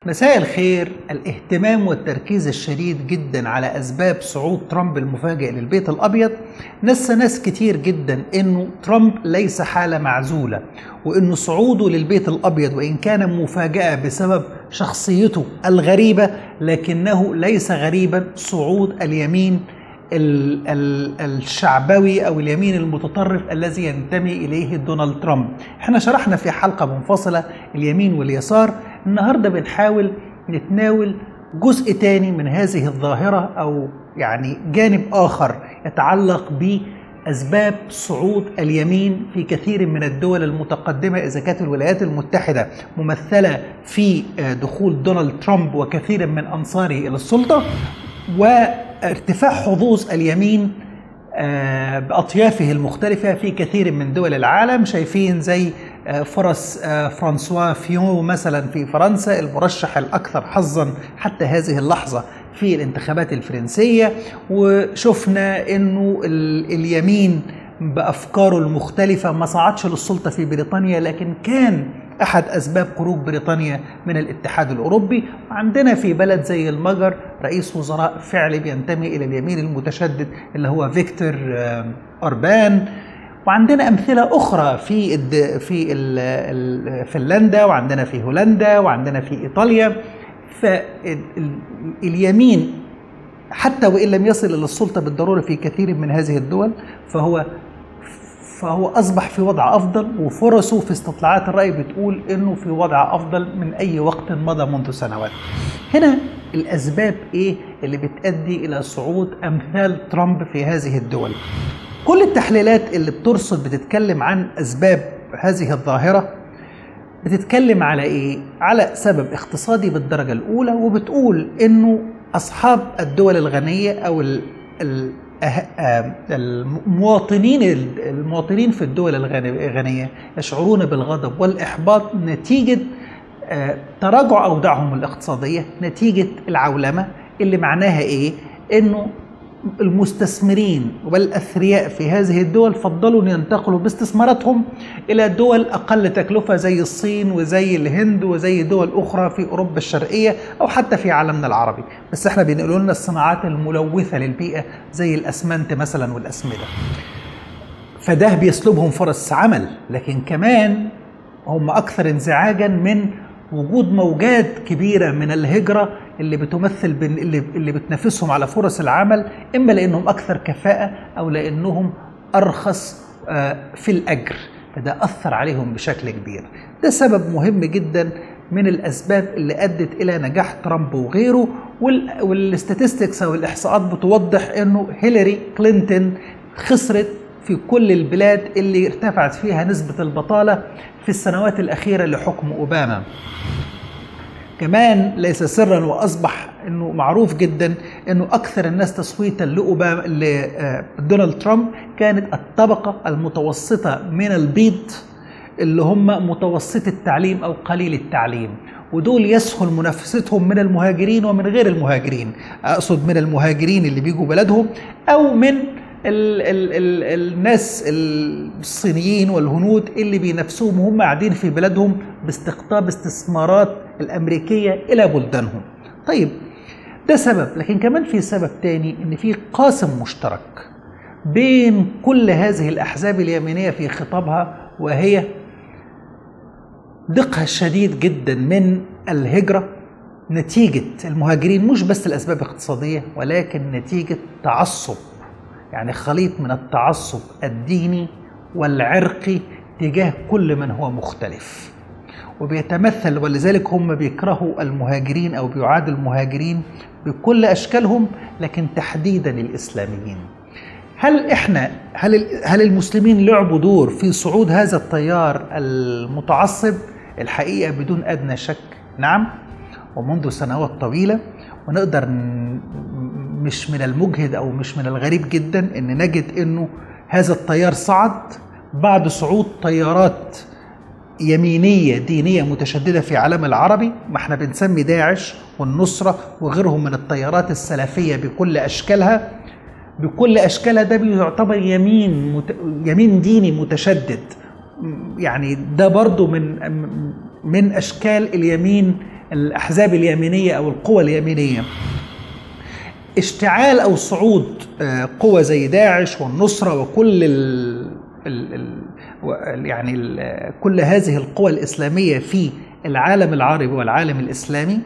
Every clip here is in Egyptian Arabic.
مساء الخير الاهتمام والتركيز الشديد جدا على اسباب صعود ترامب المفاجئ للبيت الابيض نسى ناس كتير جدا انه ترامب ليس حاله معزوله وانه صعوده للبيت الابيض وان كان مفاجاه بسبب شخصيته الغريبه لكنه ليس غريبا صعود اليمين ال ال الشعبوي او اليمين المتطرف الذي ينتمي اليه دونالد ترامب احنا شرحنا في حلقه منفصله اليمين واليسار النهارده بنحاول نتناول جزء تاني من هذه الظاهره او يعني جانب اخر يتعلق باسباب صعود اليمين في كثير من الدول المتقدمه اذا كانت الولايات المتحده ممثله في دخول دونالد ترامب وكثير من انصاره الى السلطه وارتفاع حظوظ اليمين بأطيافه المختلفة في كثير من دول العالم شايفين زي فرص فرانسوا فيون مثلا في فرنسا المرشح الأكثر حظا حتى هذه اللحظة في الانتخابات الفرنسية وشفنا أنه اليمين بأفكاره المختلفة ما صعدش للسلطة في بريطانيا لكن كان أحد أسباب خروج بريطانيا من الاتحاد الأوروبي وعندنا في بلد زي المجر رئيس وزراء فعلي بينتمي إلى اليمين المتشدد اللي هو فيكتور أوربان وعندنا أمثلة أخرى في في فنلندا وعندنا في هولندا وعندنا في إيطاليا فاليمين حتى وإن لم يصل إلى السلطة بالضرورة في كثير من هذه الدول فهو فهو اصبح في وضع افضل وفرصه في استطلاعات الراي بتقول انه في وضع افضل من اي وقت مضى منذ سنوات. هنا الاسباب ايه اللي بتؤدي الى صعود امثال ترامب في هذه الدول؟ كل التحليلات اللي بترصد بتتكلم عن اسباب هذه الظاهره بتتكلم على ايه؟ على سبب اقتصادي بالدرجه الاولى وبتقول انه اصحاب الدول الغنيه او ال ال المواطنين المواطنين في الدول الغنيه يشعرون بالغضب والاحباط نتيجه تراجع اوضاعهم الاقتصاديه نتيجه العولمه اللي معناها ايه؟ انه المستثمرين والاثرياء في هذه الدول فضلوا ان ينتقلوا باستثماراتهم الى دول اقل تكلفه زي الصين وزي الهند وزي دول اخرى في اوروبا الشرقيه او حتى في عالمنا العربي، بس احنا بينقلوا لنا الصناعات الملوثه للبيئه زي الاسمنت مثلا والاسمده. فده بيسلبهم فرص عمل، لكن كمان هم اكثر انزعاجا من وجود موجات كبيره من الهجره اللي بتمثل بن اللي, اللي بتنافسهم على فرص العمل اما لانهم اكثر كفاءه او لانهم ارخص في الاجر فده اثر عليهم بشكل كبير ده سبب مهم جدا من الاسباب اللي ادت الى نجاح ترامب وغيره والاستاتستكس او الاحصاءات بتوضح انه هيلاري كلينتون خسرت في كل البلاد اللي ارتفعت فيها نسبه البطاله في السنوات الاخيره لحكم اوباما كمان ليس سرا واصبح انه معروف جدا انه اكثر الناس تصويتا لاوباما لدونالد ترامب كانت الطبقه المتوسطه من البيض اللي هم متوسطي التعليم او قليل التعليم ودول يسهل منافستهم من المهاجرين ومن غير المهاجرين اقصد من المهاجرين اللي بيجوا بلدهم او من ال ال ال الناس الصينيين والهنود اللي بينافسوهم وهم قاعدين في بلادهم باستقطاب استثمارات الامريكيه الى بلدانهم. طيب ده سبب لكن كمان في سبب تاني ان في قاسم مشترك بين كل هذه الاحزاب اليمينيه في خطابها وهي دقها الشديد جدا من الهجره نتيجه المهاجرين مش بس الاسباب اقتصاديه ولكن نتيجه تعصب يعني خليط من التعصب الديني والعرقي تجاه كل من هو مختلف وبيتمثل ولذلك هم بيكرهوا المهاجرين او بيعادوا المهاجرين بكل اشكالهم لكن تحديدا الاسلاميين هل احنا هل هل المسلمين لعبوا دور في صعود هذا التيار المتعصب الحقيقه بدون ادنى شك نعم ومنذ سنوات طويله ونقدر مش من المجهد او مش من الغريب جدا ان نجد انه هذا التيار صعد بعد صعود تيارات يمينيه دينيه متشدده في عالم العربي ما احنا بنسمي داعش والنصره وغيرهم من التيارات السلفيه بكل اشكالها بكل اشكالها ده بيعتبر يمين مت... يمين ديني متشدد يعني ده برضو من من اشكال اليمين الأحزاب اليمينية أو القوى اليمينية اشتعال أو صعود قوى زي داعش والنصرة وكل ال ال ال يعني ال كل هذه القوى الإسلامية في العالم العربي والعالم الإسلامي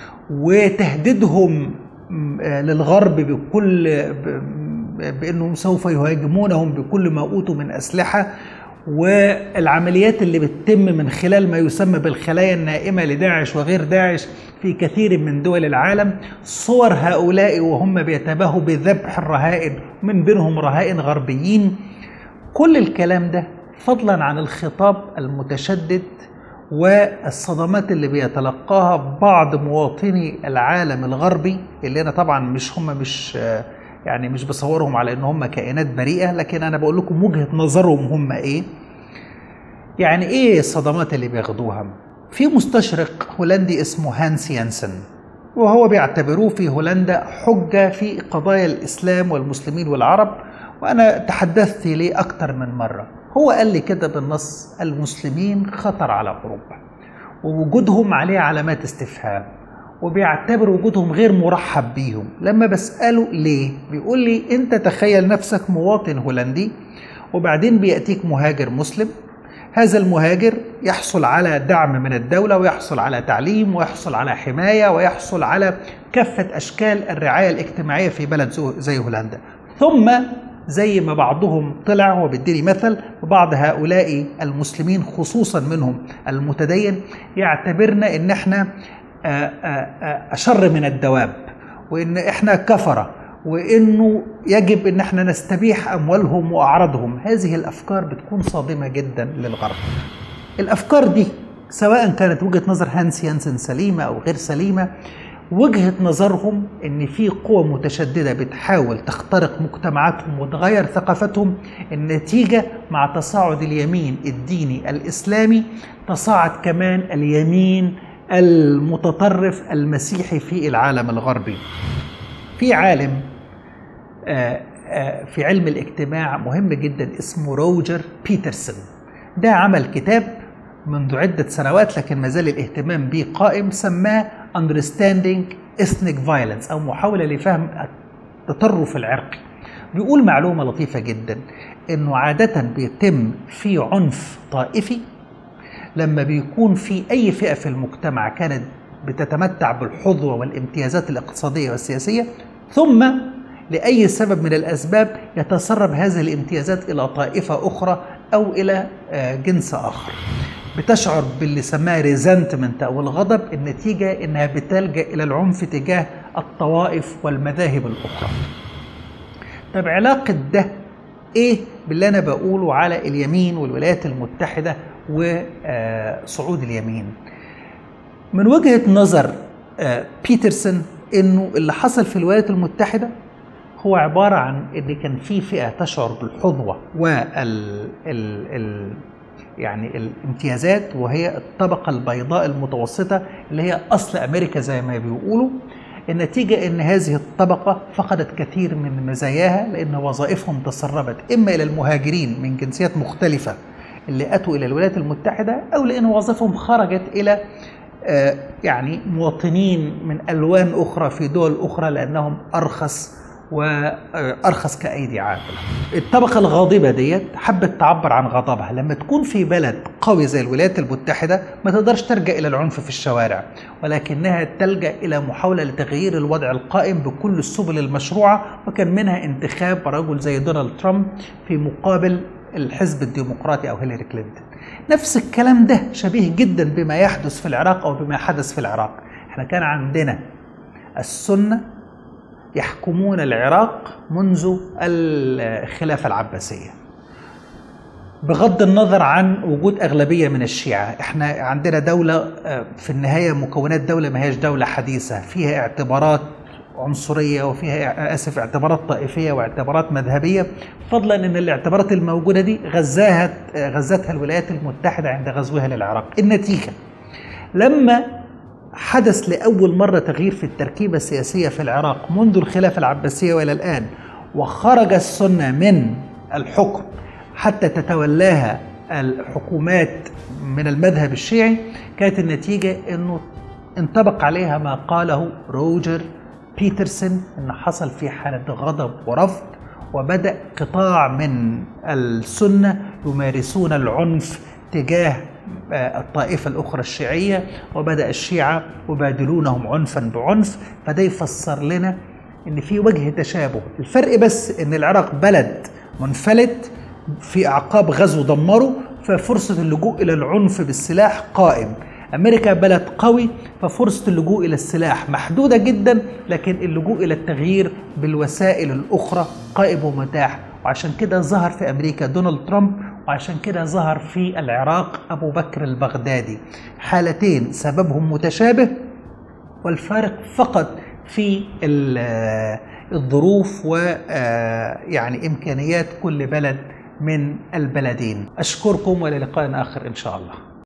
وتهديدهم للغرب بكل بانهم سوف يهاجمونهم بكل ما اوتوا من اسلحه والعمليات اللي بتتم من خلال ما يسمى بالخلايا النائمه لداعش وغير داعش في كثير من دول العالم صور هؤلاء وهم بيتباهوا بذبح الرهائن من بينهم رهائن غربيين كل الكلام ده فضلا عن الخطاب المتشدد والصدمات اللي بيتلقاها بعض مواطني العالم الغربي اللي انا طبعا مش هم مش يعني مش بصورهم على ان هم كائنات بريئه لكن انا بقول لكم وجهه نظرهم هم ايه يعني ايه الصدمات اللي بياخدوها في مستشرق هولندي اسمه هانس يانسن وهو بيعتبروه في هولندا حجه في قضايا الاسلام والمسلمين والعرب وانا تحدثت ليه اكتر من مره هو قال لي كده بالنص المسلمين خطر على اوروبا ووجودهم عليه علامات استفهام وبيعتبر وجودهم غير مرحب بيهم لما بسأله ليه بيقول لي انت تخيل نفسك مواطن هولندي وبعدين بيأتيك مهاجر مسلم هذا المهاجر يحصل على دعم من الدولة ويحصل على تعليم ويحصل على حماية ويحصل على كافة أشكال الرعاية الاجتماعية في بلد زي هولندا ثم زي ما بعضهم طلع هو بيديني مثل بعض هؤلاء المسلمين خصوصا منهم المتدين يعتبرنا ان احنا اشر من الدواب وان احنا كفره وانه يجب ان احنا نستبيح اموالهم واعراضهم هذه الافكار بتكون صادمه جدا للغرب الافكار دي سواء كانت وجهه نظر هانس يانسن سليمه او غير سليمه وجهه نظرهم ان في قوى متشدده بتحاول تخترق مجتمعاتهم وتغير ثقافتهم النتيجه مع تصاعد اليمين الديني الاسلامي تصاعد كمان اليمين المتطرف المسيحي في العالم الغربي في عالم في علم الاجتماع مهم جدا اسمه روجر بيترسون ده عمل كتاب منذ عدة سنوات لكن ما زال الاهتمام به قائم سماه Understanding Ethnic Violence أو محاولة لفهم التطرف العرقي بيقول معلومة لطيفة جدا إنه عادة بيتم في عنف طائفي لما بيكون في أي فئة في المجتمع كانت بتتمتع بالحظوة والامتيازات الاقتصادية والسياسية ثم لأي سبب من الأسباب يتسرب هذه الامتيازات إلى طائفة أخرى أو إلى جنس آخر بتشعر باللي سماه ريزنتمنت أو الغضب النتيجة إنها بتلجأ إلى العنف تجاه الطوائف والمذاهب الأخرى طب علاقة ده إيه باللي أنا بقوله على اليمين والولايات المتحدة وصعود اليمين من وجهة نظر بيترسون انه اللي حصل في الولايات المتحدة هو عبارة عن ان كان في فئة تشعر بالحظوة وال ال ال يعني الامتيازات وهي الطبقة البيضاء المتوسطة اللي هي أصل أمريكا زي ما بيقولوا النتيجة أن هذه الطبقة فقدت كثير من مزاياها لأن وظائفهم تسربت إما إلى المهاجرين من جنسيات مختلفة اللي أتوا إلى الولايات المتحدة أو لأن وظائفهم خرجت إلى يعني مواطنين من ألوان أخرى في دول أخرى لأنهم أرخص وأرخص كأيدي عاملة الطبقة الغاضبة ديت حبت تعبر عن غضبها لما تكون في بلد قوي زي الولايات المتحدة ما تقدرش تلجأ إلى العنف في الشوارع ولكنها تلجأ إلى محاولة لتغيير الوضع القائم بكل السبل المشروعة وكان منها انتخاب رجل زي دونالد ترامب في مقابل الحزب الديمقراطي أو هيلاري كلينتون نفس الكلام ده شبيه جدا بما يحدث في العراق أو بما حدث في العراق احنا كان عندنا السنة يحكمون العراق منذ الخلافة العباسية بغض النظر عن وجود أغلبية من الشيعة احنا عندنا دولة في النهاية مكونات دولة ما هيش دولة حديثة فيها اعتبارات عنصرية وفيها آسف اعتبارات طائفية واعتبارات مذهبية فضلا أن الاعتبارات الموجودة دي غزاها غزتها الولايات المتحدة عند غزوها للعراق النتيجة لما حدث لأول مرة تغيير في التركيبة السياسية في العراق منذ الخلافة العباسية وإلى الآن وخرج السنة من الحكم حتى تتولاها الحكومات من المذهب الشيعي كانت النتيجة أنه انطبق عليها ما قاله روجر بيترسون ان حصل في حاله غضب ورفض وبدا قطاع من السنه يمارسون العنف تجاه الطائفة الأخرى الشيعية وبدأ الشيعة يبادلونهم عنفا بعنف فده يفسر لنا إن في وجه تشابه الفرق بس إن العراق بلد منفلت في أعقاب غزو دمره ففرصة اللجوء إلى العنف بالسلاح قائم أمريكا بلد قوي ففرصة اللجوء إلى السلاح محدودة جدا لكن اللجوء إلى التغيير بالوسائل الأخرى قائم ومتاح وعشان كده ظهر في أمريكا دونالد ترامب وعشان كده ظهر في العراق أبو بكر البغدادي حالتين سببهم متشابه والفارق فقط في الظروف ويعني إمكانيات كل بلد من البلدين أشكركم وللقاء آخر إن شاء الله